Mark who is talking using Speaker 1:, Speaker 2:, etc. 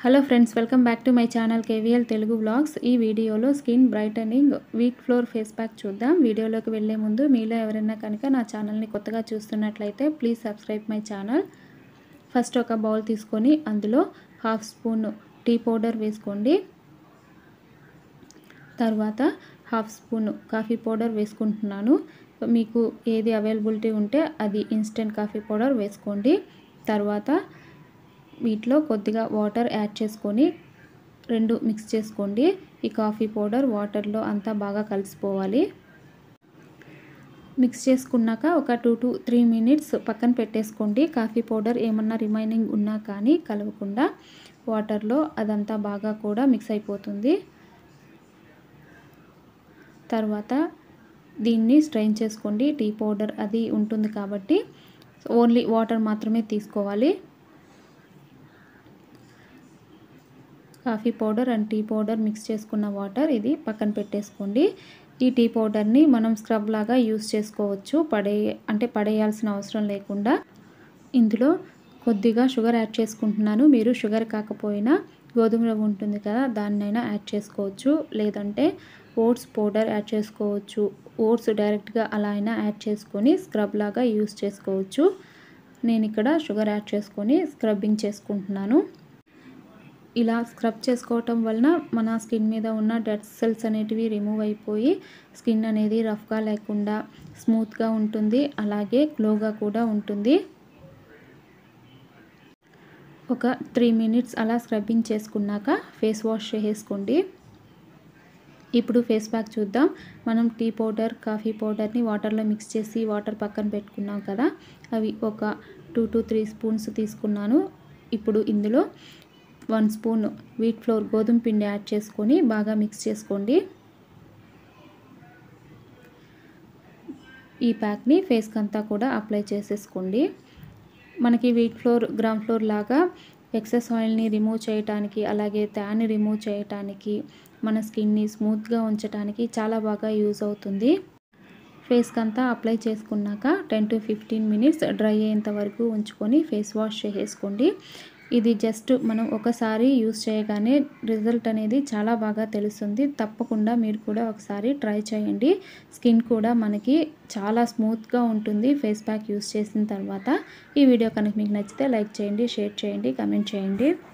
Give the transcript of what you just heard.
Speaker 1: hello friends welcome back to my channel KVL Telugu vlogs ఈ వీడియోలో skin brightening wheat flour face pack చూద్దాం వీడియోలోకి వెళ్ళే ముందు మీలో ఎవరైనా కనుక నా ఛానల్ని కొత్తగా చూస్తున్నట్లయితే please subscribe my channel first ఒక బౌల్ తీసుకొని అందులో హాఫ్ స్పూన్ టీ పౌడర్ వేసుకోండి తర్వాత హాఫ్ స్పూన్ కాఫీ పౌడర్ వేసుకుంటున్నాను మీకు ఏది అవైలబిలిటీ ఉంటే అది ఇన్స్టెంట్ కాఫీ పౌడర్ వేసుకోండి తర్వాత వీటిలో కొద్దిగా వాటర్ యాడ్ చేసుకొని రెండు మిక్స్ చేసుకోండి ఈ కాఫీ పౌడర్ వాటర్లో అంతా బాగా కలిసిపోవాలి మిక్స్ చేసుకున్నాక ఒక టూ టు త్రీ మినిట్స్ పక్కన పెట్టేసుకోండి కాఫీ పౌడర్ ఏమన్నా రిమైనింగ్ ఉన్నా కానీ కలవకుండా వాటర్లో అదంతా బాగా కూడా మిక్స్ అయిపోతుంది తర్వాత దీన్ని స్ట్రెయిన్ చేసుకోండి టీ పౌడర్ అది ఉంటుంది కాబట్టి ఓన్లీ వాటర్ మాత్రమే తీసుకోవాలి coffee powder and tea powder mix చేసుకున్న వాటర్ ఇది పక్కన పెట్టేసుకోండి ఈ టీ పౌడర్ని మనం స్క్రబ్ లాగా యూస్ చేసుకోవచ్చు పడే అంటే పడేయాల్సిన అవసరం లేకుండా ఇందులో కొద్దిగా షుగర్ యాడ్ చేసుకుంటున్నాను మీరు షుగర్ కాకపోయినా గోధుమ రవ్వ ఉంటుంది కదా దాన్నైనా యాడ్ చేసుకోవచ్చు లేదంటే ఓట్స్ పౌడర్ యాడ్ చేసుకోవచ్చు ఓట్స్ డైరెక్ట్గా అలా అయినా యాడ్ చేసుకొని స్క్రబ్ లాగా యూస్ చేసుకోవచ్చు నేను ఇక్కడ షుగర్ యాడ్ చేసుకొని స్క్రబ్బింగ్ చేసుకుంటున్నాను ఇలా స్క్రబ్ చేసుకోవటం వలన మన స్కిన్ మీద ఉన్న డెడ్ సెల్స్ అనేటివి రిమూవ్ అయిపోయి స్కిన్ అనేది రఫ్గా లేకుండా స్మూత్గా ఉంటుంది అలాగే గ్లోగా కూడా ఉంటుంది ఒక త్రీ మినిట్స్ అలా స్క్రబ్బింగ్ చేసుకున్నాక ఫేస్ వాష్ చేసుకోండి ఇప్పుడు ఫేస్ ప్యాక్ చూద్దాం మనం టీ పౌడర్ కాఫీ పౌడర్ని వాటర్లో మిక్స్ చేసి వాటర్ పక్కన పెట్టుకున్నాం కదా అవి ఒక టూ టు త్రీ స్పూన్స్ తీసుకున్నాను ఇప్పుడు ఇందులో వన్ స్పూన్ వీట్ ఫ్లోర్ గోధుమ పిండి యాడ్ చేసుకొని బాగా మిక్స్ చేసుకోండి ఈ ప్యాక్ని ఫేస్కి అంతా కూడా అప్లై చేసేసుకోండి మనకి వీట్ ఫ్లోర్ గ్రామ్ ఫ్లోర్ లాగా ఎక్సెస్ ఆయిల్ని రిమూవ్ చేయటానికి అలాగే ట్యాన్ని రిమూవ్ చేయటానికి మన స్కిన్ని స్మూత్గా ఉంచడానికి చాలా బాగా యూజ్ అవుతుంది ఫేస్కి అంతా అప్లై చేసుకున్నాక ten to fifteen minutes dry అయ్యేంత వరకు ఉంచుకొని ఫేస్ వాష్ చేసేసుకోండి ఇది జస్ట్ మనం ఒకసారి యూస్ చేయగానే రిజల్ట్ అనేది చాలా బాగా తెలుస్తుంది తప్పకుండా మీరు కూడా ఒకసారి ట్రై చేయండి స్కిన్ కూడా మనకి చాలా స్మూత్గా ఉంటుంది ఫేస్ ప్యాక్ యూస్ చేసిన తర్వాత ఈ వీడియో కనుక మీకు నచ్చితే లైక్ చేయండి షేర్ చేయండి కమెంట్ చేయండి